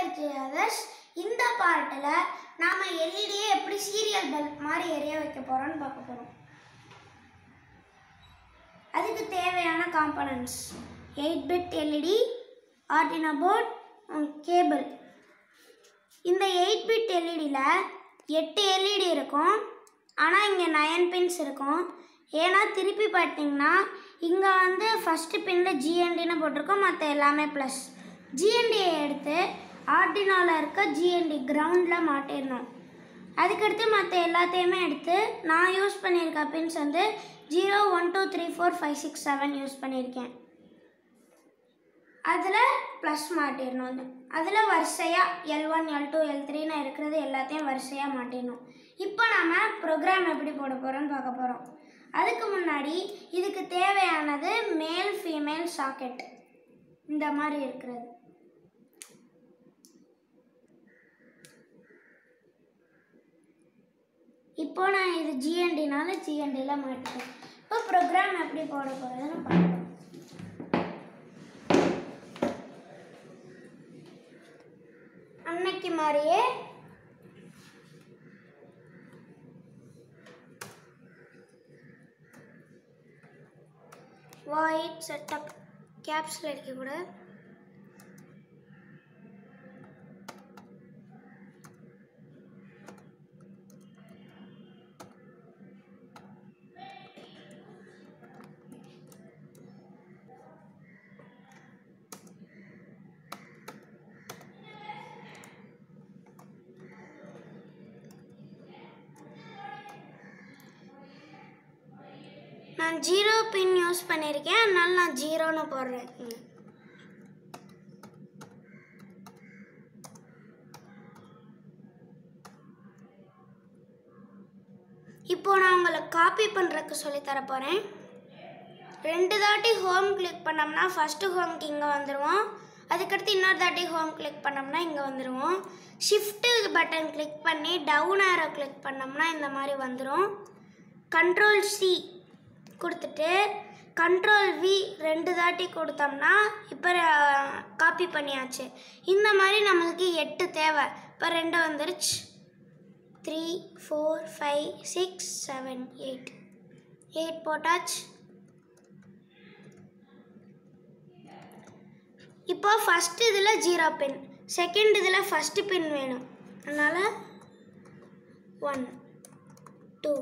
With others இந்த பார்ட்டில் நாம் எல்இடியை எப்படி சீரியல் பல்ப் மாதிரி எரிய வைக்க போகிறோம்னு பார்க்க போகிறோம் அதுக்கு தேவையான components eight bit LED Arduino board cable இந்த எயிட் பிட் எல்இடியில் எட்டு எல்இடி இருக்கும் ஆனால் இங்கே நயன் பின்ஸ் இருக்கும் ஏன்னா திருப்பி பார்த்தீங்கன்னா இங்கே வந்து ஃபஸ்ட்டு பின்னில் ஜிஎன்டின்னு போட்டிருக்கோம் மற்ற எல்லாமே ப்ளஸ் ஜிஎன்டியை எடுத்து ஆர்டினாவில் இருக்க ஜிஎன்டி கிரவுண்டில் மாட்டிடணும் அதுக்கடுத்து மற்ற எல்லாத்தையுமே எடுத்து நான் யூஸ் பண்ணியிருக்க பின்ஸ் வந்து zero one two three four five six seven use பண்ணியிருக்கேன் அதில் ப்ளஸ் மாட்டிடணும் அதில் வரிசையாக L one L two L த்ரீன்னு இருக்கிறது எல்லாத்தையும் வரிசையாக மாட்டிடணும் இப்போ நம்ம ப்ரோக்ராம் எப்படி போட போகிறோம்னு பார்க்க போகிறோம் அதுக்கு முன்னாடி இதுக்கு தேவையானது மேல் ஃபீமேல் சாக்கெட் இந்த மாதிரி இருக்கிறது இப்போ நான் இது ஜிஎன்டினால ஜிஎன்டியில் மாட்டிட்டேன் இப்போ ப்ரோக்ராம் எப்படி போட போகிறதுன்னு பார்க்கலாம் அன்னைக்கு மாதிரியே வாய்ட் செட்டப் கேப்ஸில் அடிக்கக்கூடாது நான் ஜீரோ பின் யூஸ் பண்ணியிருக்கேன் அதனால நான் ஜீரோன்னு போடுறேன் ம். இப்போ நான் உங்களுக்கு காப்பி பண்ணுறதுக்கு சொல்லி தர போகிறேன் ரெண்டு தாட்டி ஹோம் கிளிக் பண்ணோம்னா ஃபஸ்ட்டு ஹோம்க்கு இங்கே வந்துடுவோம் அதுக்கடுத்து இன்னொரு தாட்டி ஹோம் கிளிக் பண்ணோம்னா இங்கே வந்துடுவோம் ஷிஃப்ட்டு பட்டன் கிளிக் பண்ணி டவுன் ஆரோ கிளிக் பண்ணோம்னா இந்த மாதிரி வந்துடும் கண்ட்ரோல் சி கொடுத்துட்டு கண்ட்ரோல் வி ரெண்டு தாட்டி கொடுத்தோம்னா இப்போ காப்பி பண்ணியாச்சு இந்த மாதிரி நம்மளுக்கு எட்டு தேவை இப்போ ரெண்டு வந்துருச்சு three four five six seven eight eight போட்டாச்சு இப்போ ஃபஸ்ட் இதில் ஜீரோ பின் செகண்ட் இதில் ஃபஸ்ட்டு பின் வேணும் அதனால் one two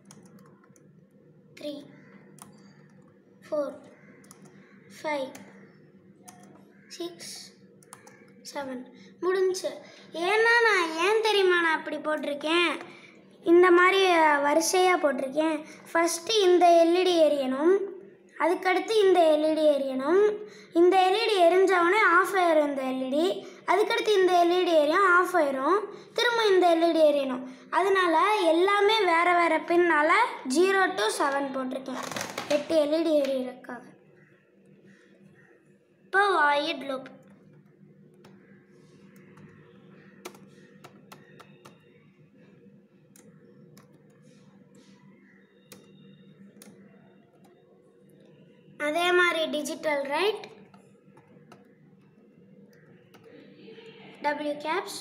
three four five six seven முடிஞ்சு ஏன்னா நான் ஏன் தெரியுமா நான் அப்படி போட்டிருக்கேன் இந்த மாதிரி வரிசையாக போட்டிருக்கேன் ஃபஸ்ட்டு இந்த எல்இடி எரியணும் அதுக்கடுத்து இந்த எல்இடி எரியணும் இந்த எல்இடி எரிஞ்சவொடனே ஆஃப் ஆயிரும் இந்த எல்இடி அதுக்கடுத்து இந்த எல்இடி எரியும் ஆஃப் ஆயிரும் திரும்ப இந்த எல்இடி எரியணும் அதனால எல்லாமே வேறு வேறு பின்னால் ஜீரோ டு செவன் போட்டிருக்கேன் எட்டு எல்இடி எரியறதுக்காக இப்போ வாயிட் லூப் அதே மாதிரி டிஜிட்டல் ரைட் டபிள்யூ கேப்ஸ்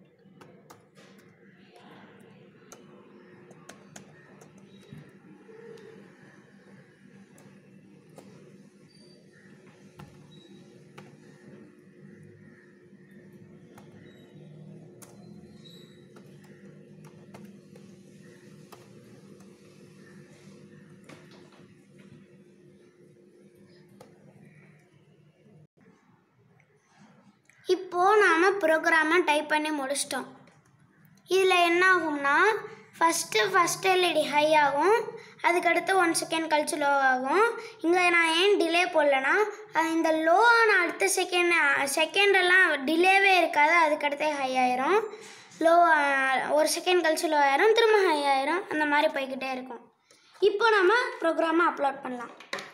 இப்போது நாம் ப்ரோக்ராமை டைப் பண்ணி முடிச்சிட்டோம் இதில் என்ன ஆகும்னா ஃபஸ்ட்டு ஃபஸ்ட் எல்இடி ஹை ஆகும் அதுக்கடுத்து ஒன் செகண்ட் கழிச்சு லோ ஆகும் இங்கே நான் ஏன் டிலே போடலன்னா அஹ் இந்த லோ ஆன அடுத்த செகண்ட் செகண்டெல்லாம் டிலேவே இருக்காது அதுக்கடுத்தே ஹை ஆயிரும் லோ ஒரு செகண்ட் கழிச்சு லோ ஆயிரும் திரும்ப ஹை ஆயிரும் அந்த மாதிரி போய்கிட்டே இருக்கும் இப்போ நம்ம ப்ரோக்ராமை அப்லோட் பண்ணலாம்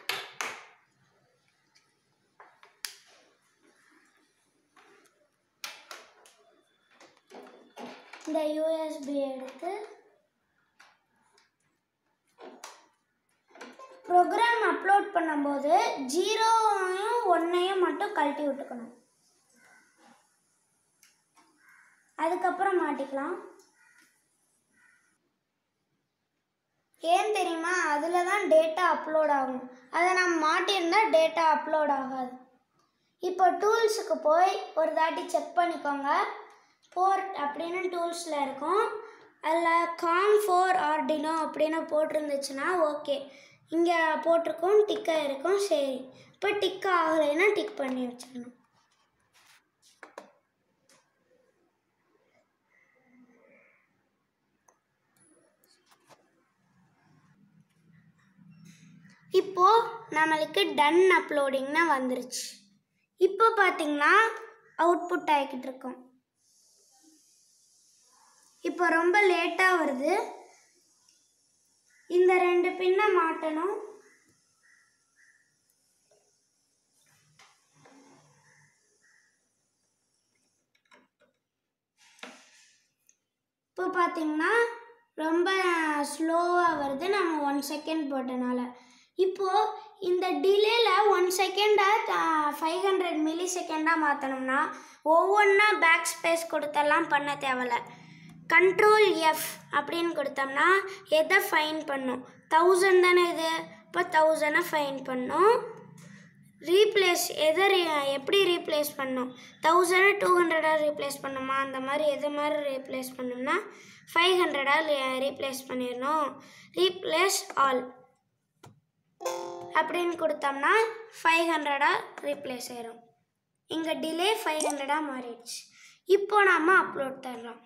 இந்த யூஎஸ்பி எடுத்து ப்ரோக்ராம் அப்லோட் பண்ணும்போது ஜீரோவையும் ஒன்றையும் மட்டும் கழட்டி விட்டுக்கணும் அதுக்கப்புறம் மாட்டிக்கலாம் ஏன் தெரியுமா அதில் தான் டேட்டா அப்லோட் ஆகும் அதை நம்ம மாட்டியிருந்தா டேட்டா அப்லோட் ஆகாது இப்போ டூல்ஸுக்கு போய் ஒரு தாட்டி செக் பண்ணிக்கோங்க போர்ட் அப்படின்னு டூல்ஸில் இருக்கும் அதில் காம் ஃபோர் ஆர்டினோ அப்படின்னு போட்டிருந்துச்சுன்னா ஓகே இங்கே போட்டிருக்கோம் டிக்காக இருக்கும் சரி இப்போ டிக் ஆகலைன்னா டிக் பண்ணி வச்சிடணும் இப்போ நம்மளுக்கு டன் அப்லோடிங்னா வந்துருச்சு இப்போ பார்த்தீங்கன்னா அவுட்புட் ஆகிக்கிட்டு இருக்கோம் இப்போ ரொம்ப லேட்டாக வருது இந்த ரெண்டு பின்னை மாட்டணும் இப்போ பார்த்தீங்கன்னா ரொம்ப ஸ்லோவாக வருது நம்ம ஒன் செகண்ட் போட்டனால இப்போது இந்த டிலேல ஒன் செகண்டாக ஃபைவ் ஹண்ட்ரட் மில்லி செகண்டாக மாற்றணும்னா ஒவ்வொன்றா பேக் ஸ்பேஸ் கொடுத்தெல்லாம் பண்ண தேவையில்ல கண்ட்ரோல் எஃப் அப்படின்னு கொடுத்தோம்னா எதை ஃபைன் பண்ணும் தௌசண்ட் தானே இது இப்போ தௌசண்டை ஃபைன் பண்ணும் ரீப்ளேஸ் எதை re- எப்படி ரீப்ளேஸ் பண்ணும் தௌசண்டை டூ ஹண்ட்ரடாக ரீப்ளேஸ் பண்ணுமா அந்த மாதிரி எது மாதிரி ரீப்ளேஸ் பண்ணோம்னா ஃபைவ் ஹண்ட்ரடாக ரீப்ளேஸ் பண்ணிடணும் ரீப்ளேஸ் ஆல் அப்படின்னு கொடுத்தோம்னா ஃபைவ் ஹண்ட்ரடாக ரீப்ளேஸ் ஆயிரும் இங்கே டிலே ஃபைவ் ஹண்ட்ரடாக மாறிடுச்சு இப்போ நாம் அப்லோட் தர்றோம்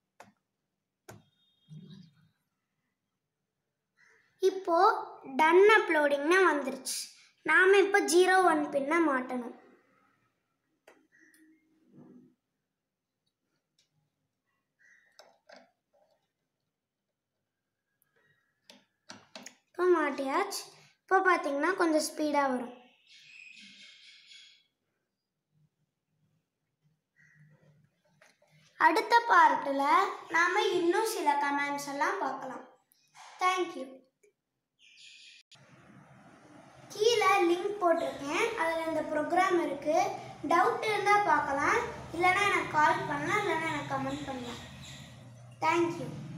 இப்போ டன் அப்லோடிங்னு வந்துருச்சு நாம் இப்போ ஜீரோ ஒன் பின்னை மாட்டணும் இப்போ மாட்டியாச்சு இப்போ பார்த்தீங்கன்னா கொஞ்சம் ஸ்பீடாக வரும் அடுத்த பார்ட்டில் நாம் இன்னும் சில கமெண்ட்ஸ் எல்லாம் பார்க்கலாம் தேங்க்யூ கீழே லிங்க் போட்டிருக்கேன் அதில் இந்த ப்ரோக்ராம் இருக்குது டவுட் இருந்தால் பார்க்கலாம் இல்லைன்னா எனக்கு கால் பண்ணலாம் இல்லைன்னா எனக்கு கமெண்ட் பண்ணலாம் தேங்க்யூ